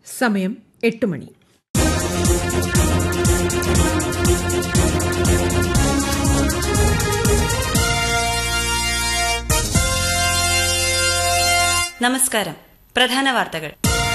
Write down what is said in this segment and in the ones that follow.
സമയം എട്ട് മണി നമസ്കാരം പ്രധാന വാർത്തകൾ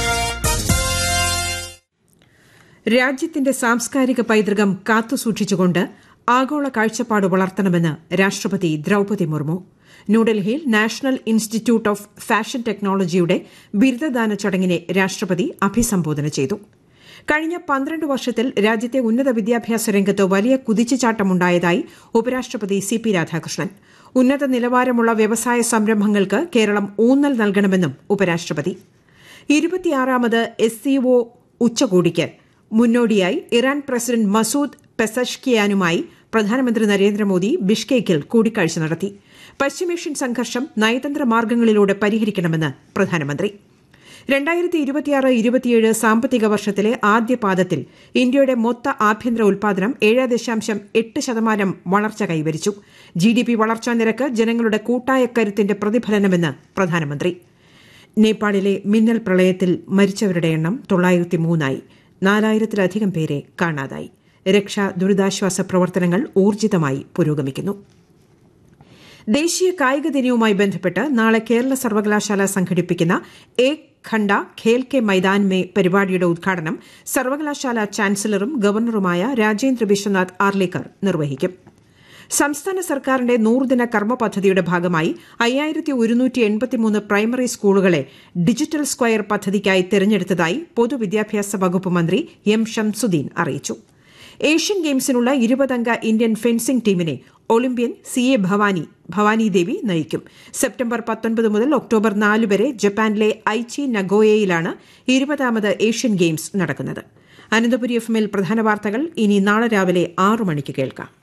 രാജ്യത്തിന്റെ സാംസ്കാരിക പൈതൃകം കാത്തുസൂക്ഷിച്ചുകൊണ്ട് ആഗോള കാഴ്ചപ്പാട് വളർത്തണമെന്ന് രാഷ്ട്രപതി ദ്രൌപതി മുർമു ന്യൂഡൽഹിയിൽ നാഷണൽ ഇൻസ്റ്റിറ്റ്യൂട്ട് ഓഫ് ഫാഷൻ ടെക്നോളജിയുടെ ബിരുദദാന ചടങ്ങിനെ രാഷ്ട്രപതി അഭിസംബോധന ചെയ്തു കഴിഞ്ഞ പന്ത്രണ്ട് വർഷത്തിൽ രാജ്യത്തെ ഉന്നത വിദ്യാഭ്യാസ രംഗത്ത് വലിയ കുതിച്ചുചാട്ടമുണ്ടായതായി ഉപരാഷ്ട്രപതി സി പി രാധാകൃഷ്ണൻ ഉന്നത നിലവാരമുള്ള വ്യവസായ സംരംഭങ്ങൾക്ക് കേരളം ഊന്നൽ നൽകണമെന്നും ഉപരാഷ്ട്രപതി ഇരുപത്തിയാറാമത് എസ് സിഒ ഉച്ചകോടിക്ക് മുന്നോടിയായി ഇറാൻ പ്രസിഡന്റ് മസൂദ് പെസഷ്കിയാനുമായി പ്രധാനമന്ത്രി നരേന്ദ്രമോദി ബിഷ്കേക്കിൽ കൂടിക്കാഴ്ച നടത്തി പശ്ചിമേഷ്യൻ സംഘർഷം നയതന്ത്ര മാർഗങ്ങളിലൂടെ പരിഹരിക്കണമെന്ന് പ്രധാനമന്ത്രി രണ്ടായിരത്തി ഇരുപത്തിയാറ് ഇരുപത്തിയേഴ് സാമ്പത്തിക വർഷത്തിലെ ആദ്യ പാദത്തിൽ ഇന്ത്യയുടെ മൊത്ത ആഭ്യന്തര ഉൽപാദനം ഏഴ് ദശാംശം എട്ട് ശതമാനം വളർച്ച കൈവരിച്ചു ജി ഡി പി വളർച്ചാ നിരക്ക് ജനങ്ങളുടെ കൂട്ടായ കരുത്തിന്റെ പ്രതിഫലനമെന്ന് പ്രധാനമന്ത്രി നേപ്പാളിലെ മിന്നൽ പ്രളയത്തിൽ മരിച്ചവരുടെ എണ്ണം തൊള്ളായിരത്തി മൂന്നായി നാലായിരത്തിലധികം പേരെ കാണാതായി രക്ഷാ ദുരിതാശ്വാസ പ്രവർത്തനങ്ങൾ ഊർജിതമായി പുരോഗമിക്കുന്നു ദേശീയ കായിക ദിനവുമായി ബന്ധപ്പെട്ട് നാളെ കേരള സർവകലാശാല സംഘടിപ്പിക്കുന്ന ഏക് ഖണ്ഡ ഖേൽ കെ മൈതാൻ മേ പരിപാടിയുടെ ഉദ്ഘാടനം സർവകലാശാല ചാൻസലറും ഗവർണറുമായ രാജേന്ദ്ര വിശ്വനാഥ് ആർലേക്കർ നിർവഹിക്കും സംസ്ഥാന സർക്കാരിന്റെ നൂറുദിന കർമ്മ പദ്ധതിയുടെ ഭാഗമായി അയ്യായിരത്തി ഒരുന്നൂറ്റി എൺപത്തിമൂന്ന് പ്രൈമറി സ്കൂളുകളെ ഡിജിറ്റൽ സ്ക്വയർ പദ്ധതിക്കായി തെരഞ്ഞെടുത്തതായി പൊതുവിദ്യാഭ്യാസ വകുപ്പ് മന്ത്രി എം ഷംസുദ്ദീൻ അറിയിച്ചു ഏഷ്യൻ ഗെയിംസിനുള്ള ഇരുപതംഗ ഇന്ത്യൻ ഫെൻസിംഗ് ടീമിനെ Olympian C A Bhavani Bhavani Devi നയിക്കും സെപ്റ്റംബർ പത്തൊൻപത് മുതൽ ഒക്ടോബർ നാല് വരെ ജപ്പാനിലെ ഐച്ചി നഗോയയിലാണ് ഇരുപതാമത് ഏഷ്യൻ ഗെയിംസ് നടക്കുന്നത് അനന്തപുരി എഫ് എമ്മിൽ പ്രധാന വാർത്തകൾ ഇനി നാളെ രാവിലെ ആറു മണിക്ക് കേൾക്കാം